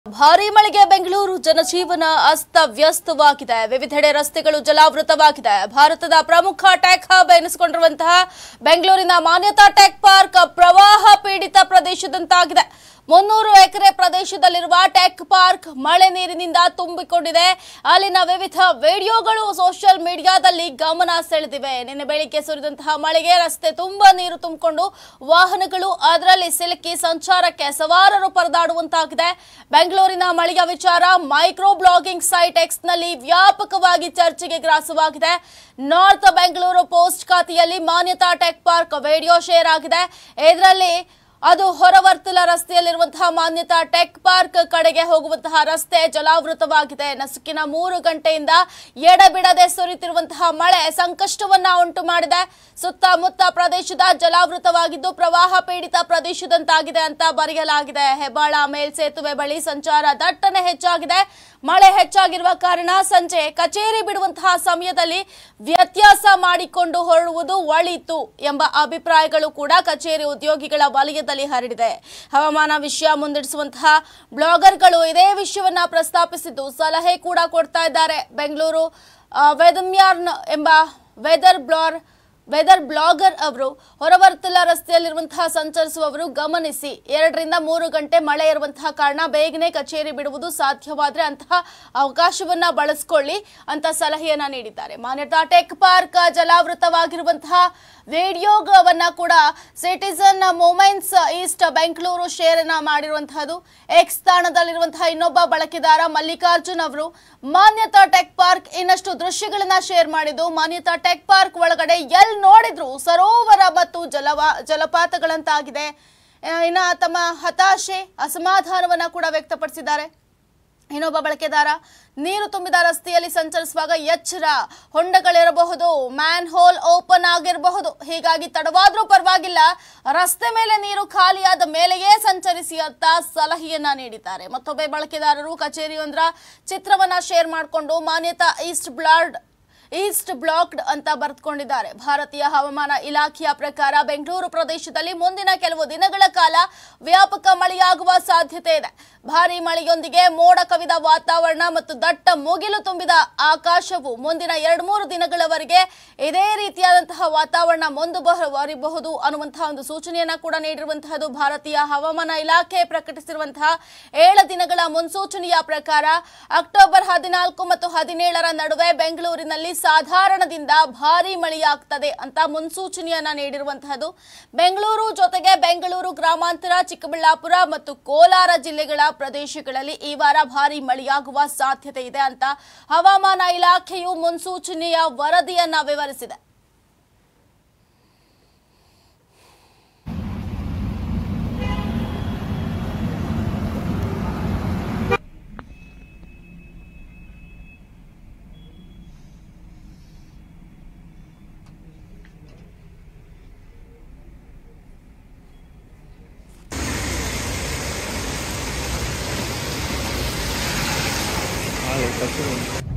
ಭಾರೀ ಮಳೆಗೆ ಬೆಂಗಳೂರು ಜನಜೀವನ ಅಸ್ತವ್ಯಸ್ತವಾಗಿದೆ ವಿವಿಧೆಡೆ ರಸ್ತೆಗಳು ಜಲಾವೃತವಾಗಿದೆ ಭಾರತದ ಪ್ರಮುಖ ಟೆಕ್ ಹಬ್ ಎನಿಸಿಕೊಂಡಿರುವಂತಹ ಬೆಂಗಳೂರಿನ ಮಾನ್ಯತಾ ಟೆಕ್ ಪಾರ್ಕ್ ಪ್ರವಾಹ ಪೀಡಿತ ಪ್ರದೇಶದಂತಾಗಿದೆ ಮುನ್ನೂರು ಎಕರೆ ಪ್ರದೇಶದಲ್ಲಿರುವ ಟೆಕ್ ಪಾರ್ಕ್ ಮಳೆ ನೀರಿನಿಂದ ತುಂಬಿಕೊಂಡಿದೆ ಅಲ್ಲಿನ ವಿವಿಧ ವಿಡಿಯೋಗಳು ಸೋಷಿಯಲ್ ಮೀಡಿಯಾದಲ್ಲಿ ಗಮನ ಸೆಳೆದಿವೆ ನಿನ್ನೆ ಬೆಳಿಗ್ಗೆ ಸುರಿದಂತಹ ಮಳೆಗೆ ರಸ್ತೆ ತುಂಬಾ ನೀರು ತುಂಬಿಕೊಂಡು ವಾಹನಗಳು ಅದರಲ್ಲಿ ಸಿಲುಕಿ ಸಂಚಾರಕ್ಕೆ ಸವಾರರು ಪರದಾಡುವಂತಾಗಿದೆ ಬೆಂಗಳೂರಿನ ಮಳೆಯ ವಿಚಾರ ಮೈಕ್ರೋ ಬ್ಲಾಗಿಂಗ್ ಸೈಟ್ ಎಕ್ಸ್ ನಲ್ಲಿ ವ್ಯಾಪಕವಾಗಿ ಚರ್ಚೆಗೆ ಗ್ರಾಸವಾಗಿದೆ ನಾರ್ತ್ ಬೆಂಗಳೂರು ಪೋಸ್ಟ್ ಖಾತೆಯಲ್ಲಿ Manyata tech park video share ಆಗಿದೆ ಇದರಲ್ಲಿ ಅದು ಹೊರವರ್ತುಲ ರಸ್ತೆಯಲ್ಲಿರುವಂತಹ ಮಾನ್ಯತಾ ಟೆಕ್ ಪಾರ್ಕ್ ಕಡೆಗೆ ಹೋಗುವಂತಹ ರಸ್ತೆ ಜಲಾವೃತವಾಗಿದೆ ನಸುಕಿನ ಮೂರು ಗಂಟೆಯಿಂದ ಎಡಬಿಡದೆ ಸುರಿತಿರುವಂತಹ ಮಳೆ ಸಂಕಷ್ಟವನ್ನ ಉಂಟು ಮಾಡಿದೆ ಸುತ್ತಮುತ್ತ ಪ್ರದೇಶದ ಜಲಾವೃತವಾಗಿದ್ದು ಪ್ರವಾಹ ಪೀಡಿತ ಪ್ರದೇಶದಂತಾಗಿದೆ ಅಂತ ಬರೆಯಲಾಗಿದೆ ಹೆಬ್ಬಾಳ ಮೇಲ್ಸೇತುವೆ ಬಳಿ ಸಂಚಾರ ದಟ್ಟಣೆ ಹೆಚ್ಚಾಗಿದೆ ಮಳೆ ಹೆಚ್ಚಾಗಿರುವ ಕಾರಣ ಸಂಜೆ ಕಚೇರಿ ಬಿಡುವಂತಹ ಸಮಯದಲ್ಲಿ ವ್ಯತ್ಯಾಸ ಮಾಡಿಕೊಂಡು ಹೊರಡುವುದು ಒಳಿತು ಎಂಬ ಅಭಿಪ್ರಾಯಗಳು ಕೂಡ ಕಚೇರಿ ಉದ್ಯೋಗಿಗಳ ವಲಯದಲ್ಲಿ ಹರಡಿದೆ ಹವಾಮಾನ ವಿಷಯ ಮುಂದಿಡಿಸುವಂತಹ ಬ್ಲಾಗರ್ಗಳು ಇದೇ ವಿಷಯವನ್ನ ಪ್ರಸ್ತಾಪಿಸಿದ್ದು ಸಲಹೆ ಕೂಡ ಕೊಡ್ತಾ ಇದ್ದಾರೆ ಬೆಂಗಳೂರು ಆ, ವೆದಮ್ಯಾರ್ನ್ ಎಂಬ ವೆದರ್ ಬ್ಲಾರ್ ವೆದರ್ ಬ್ಲಾಗರ್ ಅವರು ಹೊರವರ್ತುಲ ರಸ್ತೆಯಲ್ಲಿರುವಂತಹ ಸಂಚರಿಸುವವರು ಗಮನಿಸಿ ಎರಡರಿಂದ ಮೂರು ಗಂಟೆ ಮಳೆ ಇರುವಂತಹ ಕಾರಣ ಬೇಗನೆ ಕಚೇರಿ ಬಿಡುವುದು ಸಾಧ್ಯವಾದ್ರೆ ಅಂತಹ ಅವಕಾಶವನ್ನ ಬಳಸ್ಕೊಳ್ಳಿ ಅಂತ ಸಲಹೆಯನ್ನ ನೀಡಿದ್ದಾರೆ ಮಾನ್ಯತಾ ಟೆಕ್ ಪಾರ್ಕ್ ಜಲಾವೃತವಾಗಿರುವಂತಹ ವಿಡಿಯೋವನ್ನ ಕೂಡ citizen movements east Bengaluru share ಅನ್ನ ಮಾಡಿರುವಂತಹದ್ದು ಎಕ್ಸ್ ತಾಣದಲ್ಲಿರುವಂತಹ ಇನ್ನೊಬ್ಬ ಬಳಕೆದಾರ ಮಲ್ಲಿಕಾರ್ಜುನ್ ಅವರು ಮಾನ್ಯತಾ ಟೆಕ್ ಪಾರ್ಕ್ ಇನ್ನಷ್ಟು ದೃಶ್ಯಗಳನ್ನ ಶೇರ್ ಮಾಡಿದ್ದು ಮಾನ್ಯತಾ ಟೆಕ್ ಪಾರ್ಕ್ ಒಳಗಡೆ ಎಲ್ ನೋಡಿದ್ರು ಸರೋವರ ಮತ್ತು ಜಲವ ಜಲಪಾತಗಳಂತಾಗಿದೆ ಆ, ಇನ್ನ ತಮ್ಮ ಹತಾಶೆ ಅಸಮಾಧಾನವನ್ನ ಕೂಡ ವ್ಯಕ್ತಪಡಿಸಿದ್ದಾರೆ ಇನ್ನೊಬ್ಬ ಬಳಕೆದಾರ ನೀರು ತುಂಬಿದ ರಸ್ತೆಯಲ್ಲಿ ಸಂಚರಿಸುವಾಗ ಎಚ್ಚರ ಹೊಂಡಗಳಿರಬಹುದು ಮ್ಯಾನ್ ಹೋಲ್ ಓಪನ್ ಆಗಿರಬಹುದು ಹೀಗಾಗಿ ತಡವಾದ್ರೂ ಪರವಾಗಿಲ್ಲ ರಸ್ತೆ ಮೇಲೆ ನೀರು ಖಾಲಿಯಾದ ಮೇಲೆಯೇ ಸಂಚರಿಸಿ ಅಂತ ಸಲಹೆಯನ್ನ ನೀಡಿದ್ದಾರೆ ಮತ್ತೊಬ್ಬ ಬಳಕೆದಾರರು ಕಚೇರಿಯೊಂದರ ಚಿತ್ರವನ್ನ ಶೇರ್ ಮಾಡಿಕೊಂಡು ಮಾನ್ಯತಾ ಈಸ್ಟ್ ಬ್ಲಾಡ್ ಈಸ್ಟ್ ಬ್ಲಾಕ್ಡ್ ಅಂತ ಬರೆದುಕೊಂಡಿದ್ದಾರೆ ಭಾರತೀಯ ಹವಾಮಾನ ಇಲಾಖೆಯ ಪ್ರಕಾರ ಬೆಂಗಳೂರು ಪ್ರದೇಶದಲ್ಲಿ ಮುಂದಿನ ಕೆಲವು ದಿನಗಳ ಕಾಲ ವ್ಯಾಪಕ ಮಳೆಯಾಗುವ ಸಾಧ್ಯತೆ ಇದೆ ಭಾರೀ ಮಳೆಯೊಂದಿಗೆ ಮೋಡ ಕವಿದ ವಾತಾವರಣ ಮತ್ತು ದಟ್ಟ ಮುಗಿಲು ತುಂಬಿದ ಆಕಾಶವು ಮುಂದಿನ ಎರಡು ಮೂರು ದಿನಗಳವರೆಗೆ ಇದೇ ರೀತಿಯಾದಂತಹ ವಾತಾವರಣ ಮುಂದುವರಿಬಹುದು ಅನ್ನುವಂತಹ ಒಂದು ಸೂಚನೆಯನ್ನ ಕೂಡ ನೀಡಿರುವಂತಹದ್ದು ಭಾರತೀಯ ಹವಾಮಾನ ಇಲಾಖೆ ಪ್ರಕಟಿಸಿರುವಂತಹ ಏಳು ದಿನಗಳ ಮುನ್ಸೂಚನೆಯ ಪ್ರಕಾರ ಅಕ್ಟೋಬರ್ ಹದಿನಾಲ್ಕು ಮತ್ತು ಹದಿನೇಳರ ನಡುವೆ ಬೆಂಗಳೂರಿನಲ್ಲಿ ಸಾಧಾರಣದಿಂದ ಭಾರೀ ಮಳೆಯಾಗ್ತದೆ ಅಂತ ಮುನ್ಸೂಚನೆಯನ್ನ ನೀಡಿರುವಂತಹದ್ದು ಬೆಂಗಳೂರು ಜೊತೆಗೆ ಬೆಂಗಳೂರು ಗ್ರಾಮಾಂತರ ಚಿಕ್ಕಬಳ್ಳಾಪುರ ಮತ್ತು ಕೋಲಾರ ಜಿಲ್ಲೆಗಳ ಪ್ರದೇಶಗಳಲ್ಲಿ ಈ ವಾರ ಭಾರೀ ಮಳೆಯಾಗುವ ಸಾಧ್ಯತೆ ಇದೆ ಅಂತ ಹವಾಮಾನ ಇಲಾಖೆಯು ಮುನ್ಸೂಚನೆಯ ವರದಿಯನ್ನ ವಿವರಿಸಿದೆ Ah, está